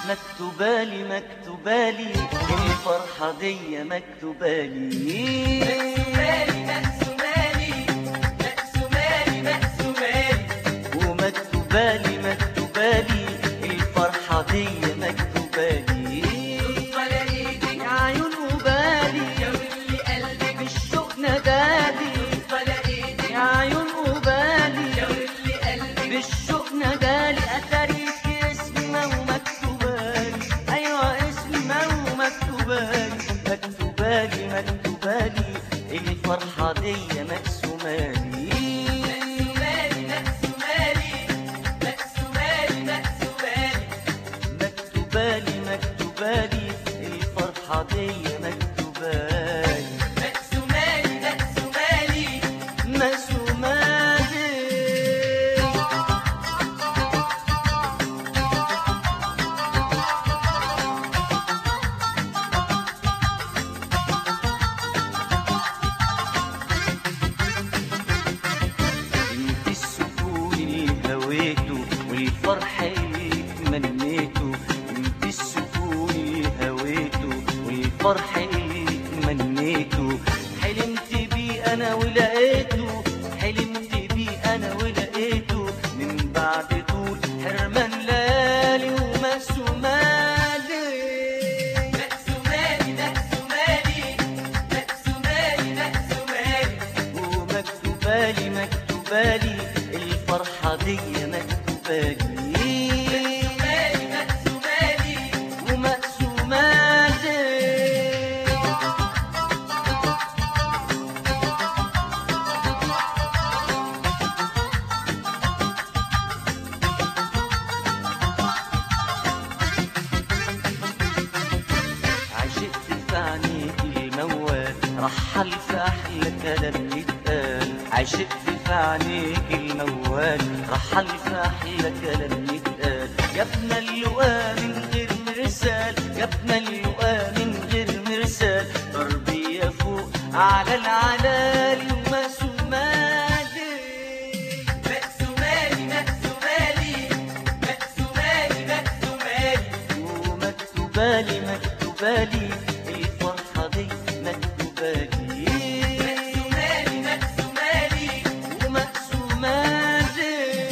مكتوبالي مكتوبالي الفرحة دي مكتوبالي مالي مقسومالي مقسومالي مقسومالي ومكتوبالي مكتوبالي الفرحة دي مكتوبالي ولا ايدك يا عيون وبالي يا واللي قلبك بالشوق نادالي ولا ايدك يا عيون وبالي يا واللي قلبك بالشوق نادالي اتاريك اسمه ومكتوبالي ايوه اسمه ومكتوبالي مكتوبالي مكتوبالي الفرحة دي مقسومالي مقسومالي مقسومالي مقسومالي مقسومالي مكتوبالي مكتوبالي الفرحة دي مكتوبالي مقسومالي مقسومالي مقسومالي انت السكون اللي هويته والفرح اللي تمنيته انت السكون اللي هويته والفرح اللي تمنيته حلمت بيه انا ولقيته حلمت بيه انا ولقيته من بعد طول حرمان ليالي ومسومالي مقسومالي مقسومالي مقسومالي مقسومالي ومكتوبالي مكتوبالي الفرحة دي مكتوبالي مقسومالي مقسومالي ومقسومالي عشقت في عينيك الموال رحل في احلى كلام يتقال عشقت في عينيك الموال رحل في احلى كلام يتقال جبنا اللقاء من غير مرسال جبنا اللقاء من غير مرسال تربية فوق على العلالي ومسومالي مقسومالي مقسومالي مقسومالي مقسومالي ومكتوبالي مكتوبالي الفرحة دي مكتوبالي مقسومالي مقسومالي ومقسومالي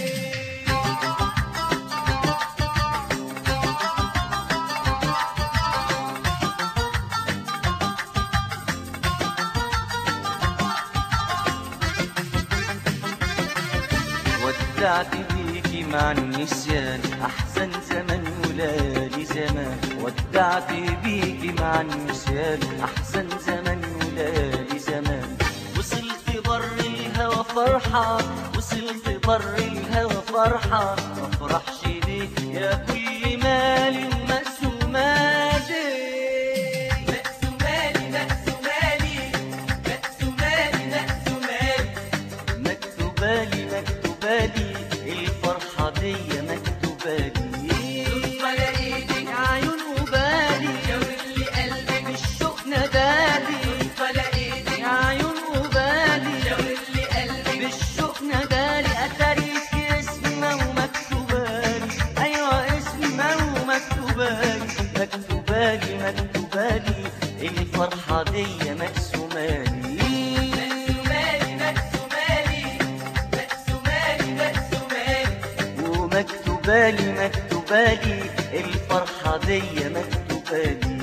ودعت بيكي مع النسيان احسن زمن ولالي زمان ودعت بيكي مع النسيان احسن زمن ولالي زمان وصلت بر الهوى فرحة وصلت بر الهوى فرحة ما افرحش ليه يا كل مالي ومقسومالي مقسومالي مقسومالي مقسومالي مقسومالي مكتوبالي مكتوبالي الفرحة دي مكتوبالي ولا ايدك يا عيون وبالي يا واللي قلبك بالشوق نادالي ولا ايدك يا عيون وبالي يا واللي قلبك بالشوق نادالي اتاريك اسمه ومكتوبالي ايوه اسمه ومكتوبالي مكتوبالي مكتوبالي الفرحة دي مقسومالي مقسومالي مقسومالي مقسومالي مقسومالي ومكتوبالي مكتوبالي الفرحة دي مكتوبالي